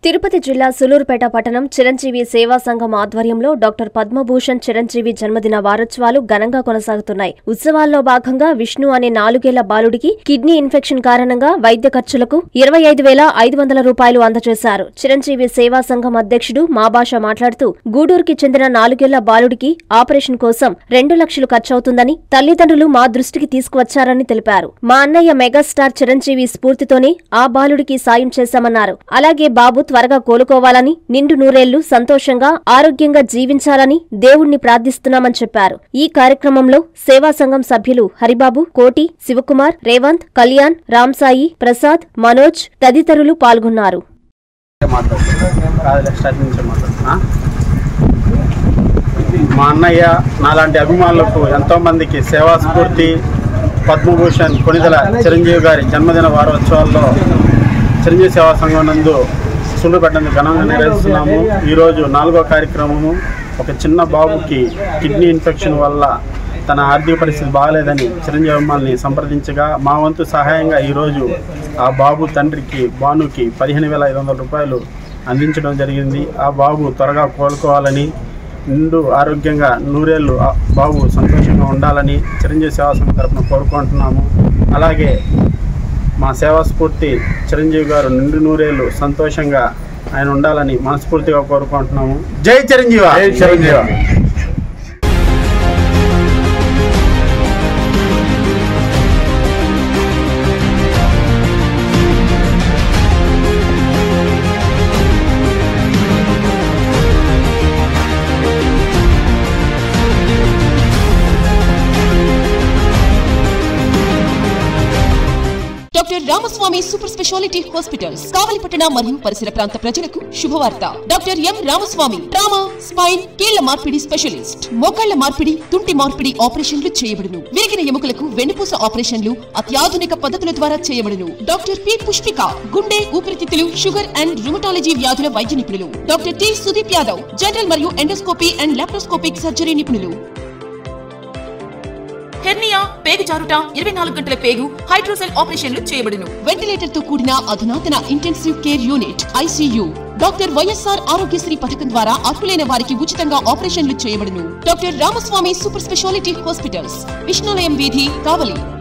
తిరుపతి జిల్లా సులూరుపేట పట్టణం చిరంజీవి సేవా సంఘం ఆధ్వర్యంలో డాక్టర్ పద్మభూషణ్ చిరంజీవి జన్మదిన వారోత్సవాలు ఘనంగా కొనసాగుతున్నాయి ఉత్సవాల్లో భాగంగా విష్ణు అనే నాలుగేళ్ల బాలుడికి కిడ్నీ ఇన్ఫెక్షన్ కారణంగా వైద్య ఖర్చులకు ఇరవై ఐదు వేల ఐదు వందల రూపాయలు అందజేశారు చిరంజీవి సేవా సంఘం అధ్యక్షుడు మాబాష మాట్లాడుతూ గూడూరుకి చెందిన నాలుగేళ్ల బాలుడికి ఆపరేషన్ కోసం రెండు లక్షలు ఖర్చవుతుందని తల్లిదండ్రులు మా దృష్టికి తీసుకువచ్చారని తెలిపారు మా అన్నయ్య మెగాస్టార్ చిరంజీవి స్ఫూర్తితోనే ఆ బాలుడికి సాయం చేశామన్నారు అలాగే బాబు త్వరగా కోలుకోవాలని నిండు నూరేళ్లు సంతోషంగా ఆరోగ్యంగా జీవించాలని దేవుణ్ణి ప్రార్థిస్తున్నామని చెప్పారు ఈ కార్యక్రమంలో సేవా సంఘం సభ్యులు హరిబాబు కోటి శివకుమార్ రేవంత్ కళ్యాణ్ రామ్సాయి ప్రసాద్ మనోజ్ తదితరులు పాల్గొన్నారు మాట్లాడుతున్నా స్టార్ట్ నుంచి మాట్లాడుతున్నా మా అన్నయ్య నాలాంటి అభిమానులకు ఎంతో మందికి సేవా స్ఫూర్తి పద్మభూషణ్ కొనిదల చిరంజీవి గారి జన్మదిన వారోత్సవాల్లో చిరంజీవి సేవా సంఘం నందు సులుపెట్టని ఘనంగా నిర్వహిస్తున్నాము ఈరోజు నాలుగో కార్యక్రమము ఒక చిన్న బాబుకి కిడ్నీ ఇన్ఫెక్షన్ వల్ల తన ఆర్థిక పరిస్థితి బాగాలేదని చిరంజీవి అమ్మాల్ని సంప్రదించగా మా వంతు సహాయంగా ఈరోజు ఆ బాబు తండ్రికి భానుకి పదిహేను వేల ఐదు వందల రూపాయలు అందించడం జరిగింది ఆ బాబు త్వరగా కోలుకోవాలని నిండు ఆరోగ్యంగా నూరేళ్ళు ఆ బాబు సంతోషంగా ఉండాలని చిరంజీవి సేవా సంఘం తరఫున కోరుకుంటున్నాము అలాగే మా సేవా స్ఫూర్తి చిరంజీవి గారు నిండు నూరేళ్ళు సంతోషంగా ఆయన ఉండాలని మనస్ఫూర్తిగా కోరుకుంటున్నాము జై చిరంజీవి జై Chiranjeevi doctor Ramaswamy super speciality hospitals కావలిపట్టణ మరియు పరిసర ప్రాంత ప్రజలకు శుభవార్త doctor M Ramaswamy trauma spine కీళ్ల మార్పిడి స్పెషలిస్ట్ మోకాళ్ల మార్పిడి తుంటి మార్పిడి ఆపరేషన్లు చేయబడును విరిగిన ఎముకలకు వెన్నుపూస ఆపరేషన్లు అత్యాధునిక పద్ధతుల ద్వారా చేయబడును డాక్టర్ పి పుష్పిక గుండె ఊపిరితిత్తులు షుగర్ అండ్ రుమటాలజీ వ్యాధుల వైద్య నిపుణులు doctor T Sudeep Yadav general మరియు ఎండోస్కోపీ అండ్ లాప్రోస్కోపిక్ సర్జరీ నిపుణులు హెర్నియా పేగు జారుట ఇరవై నాలుగు గంటల పేగు హైడ్రోసెల్ ఆపరేషన్లు చేయబడును వెంటిలేటర్ తో కూడిన అధునాతన intensive care unit ICU doctor YSR Aarogyasri పథకం ద్వారా అర్హులైన వారికి ఉచితంగా ఆపరేషన్లు చేయబడును doctor Ramaswamy super speciality hospitals విష్ణులయం వీధి కావలి